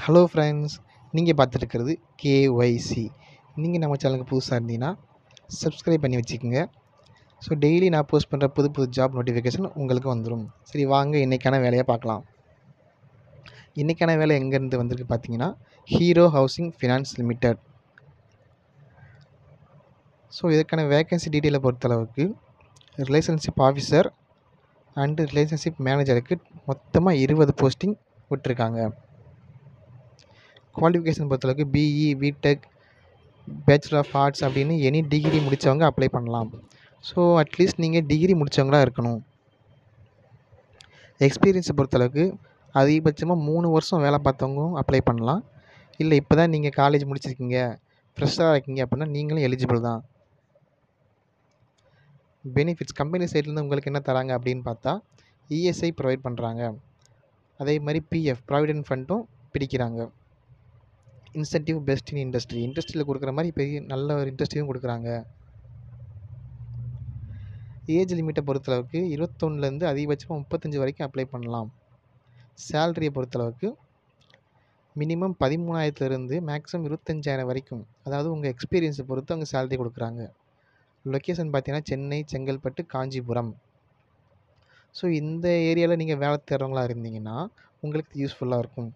hello friends நீங்கள் பார்த்துருக்கிறது KYC நீங்கள் நம்ம சேனலுக்கு புதுசாக இருந்தீங்கன்னா சப்ஸ்கிரைப் பண்ணி வச்சுக்கோங்க ஸோ டெய்லி நான் போஸ்ட் பண்ணுற புது புது ஜாப் நோட்டிஃபிகேஷன் உங்களுக்கு வந்துடும் சரி வாங்க இன்றைக்கான வேலையை பார்க்கலாம் இன்றைக்கான வேலை எங்கேருந்து வந்திருக்கு பார்த்தீங்கன்னா Hero Housing Finance Limited so இதுக்கான வேகன்சி டீட்டெயிலை பொறுத்தளவுக்கு ரிலேஷன்ஷிப் ஆஃபீஸர் அண்டு ரிலேஷன்ஷிப் மேனேஜருக்கு மொத்தமாக இருபது போஸ்டிங் விட்டுருக்காங்க குவாலிஃபிகேஷன் பொறுத்தளவுக்கு B E B Tech bachelor of arts அப்படின்னு எனி டிகிரி முடித்தவங்க அப்ளை பண்ணலாம் ஸோ அட்லீஸ்ட் நீங்கள் டிகிரி முடித்தவங்களா இருக்கணும் எக்ஸ்பீரியன்ஸை பொறுத்தளவுக்கு அதிகபட்சமாக மூணு வருஷம் வேலை பார்த்தவங்களும் அப்ளை பண்ணலாம் இல்லை இப்போ தான் நீங்கள் காலேஜ் முடிச்சிருக்கீங்க ஃப்ரெஷ்ஷாக இருக்கீங்க அப்படின்னா நீங்களும் எலிஜிபிள் தான் பெனிஃபிட்ஸ் கம்பெனி சைட்லேருந்து உங்களுக்கு என்ன தராங்க அப்படின்னு பார்த்தா இஎஸ்ஐ ப்ரொவைட் பண்ணுறாங்க அதே மாதிரி பிஎஃப் ப்ராவிடென்ட் ஃபண்டும் பிடிக்கிறாங்க இன்சென்டிவ் பெஸ்ட் இன் இண்டஸ்ட்ரி இண்டஸ்ட்ரியில் கொடுக்குற மாதிரி பெரிய நல்ல ஒரு இண்டஸ்ட்ரியும் கொடுக்குறாங்க ஏஜ் லிமிட்டை பொறுத்தளவுக்கு இருபத்தொன்னுலேருந்து அதிகபட்சமாக முப்பத்தஞ்சு வரைக்கும் அப்ளை பண்ணலாம் சேலரியை பொறுத்தளவுக்கு மினிமம் பதிமூணாயிரத்துலேருந்து மேக்ஸிமம் இருபத்தஞ்சாயிரம் வரைக்கும் அதாவது உங்கள் எக்ஸ்பீரியன்ஸை பொறுத்து அவங்க சேலரி கொடுக்குறாங்க லொக்கேஷன் பார்த்தீங்கன்னா சென்னை செங்கல்பட்டு காஞ்சிபுரம் ஸோ இந்த ஏரியாவில் நீங்கள் வேலை தேடுறவங்களா இருந்தீங்கன்னா உங்களுக்கு யூஸ்ஃபுல்லாக இருக்கும்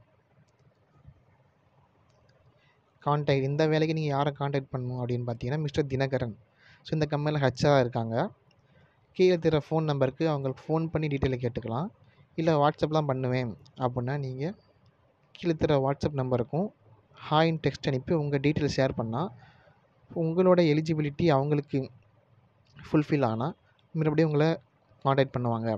கான்டாக்ட் இந்த வேலைக்கு நீங்கள் யாரை காண்டாக்ட் பண்ணணும் அப்படின்னு பார்த்தீங்கன்னா மிஸ்டர் தினகரன் ஸோ இந்த கம்பெனியில் ஹச்ஆராக இருக்காங்க கீழே தர ஃபோன் நம்பருக்கு அவங்களுக்கு ஃபோன் பண்ணி டீட்டெயிலை கேட்டுக்கலாம் இல்லை வாட்ஸ்அப்லாம் பண்ணுவேன் அப்படின்னா நீங்கள் கீழே தர வாட்ஸ்அப் நம்பருக்கும் ஹாயின் டெக்ஸ்ட் அனுப்பி உங்கள் டீட்டெயில் ஷேர் பண்ணால் உங்களோட எலிஜிபிலிட்டி அவங்களுக்கு ஃபுல்ஃபில் ஆனால் மறுபடியும் உங்களை காண்டாக்ட் பண்ணுவாங்க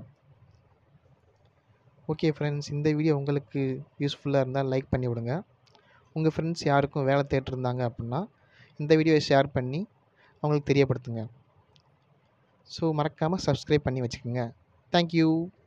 ஓகே ஃப்ரெண்ட்ஸ் இந்த வீடியோ உங்களுக்கு யூஸ்ஃபுல்லாக இருந்தால் லைக் பண்ணி விடுங்க உங்கள் ஃப்ரெண்ட்ஸ் யாருக்கும் வேலை தேட்டிருந்தாங்க அப்படின்னா இந்த வீடியோவை ஷேர் பண்ணி அவங்களுக்கு தெரியப்படுத்துங்க ஸோ மறக்காமல் சப்ஸ்கிரைப் பண்ணி வச்சுக்கோங்க தேங்க்யூ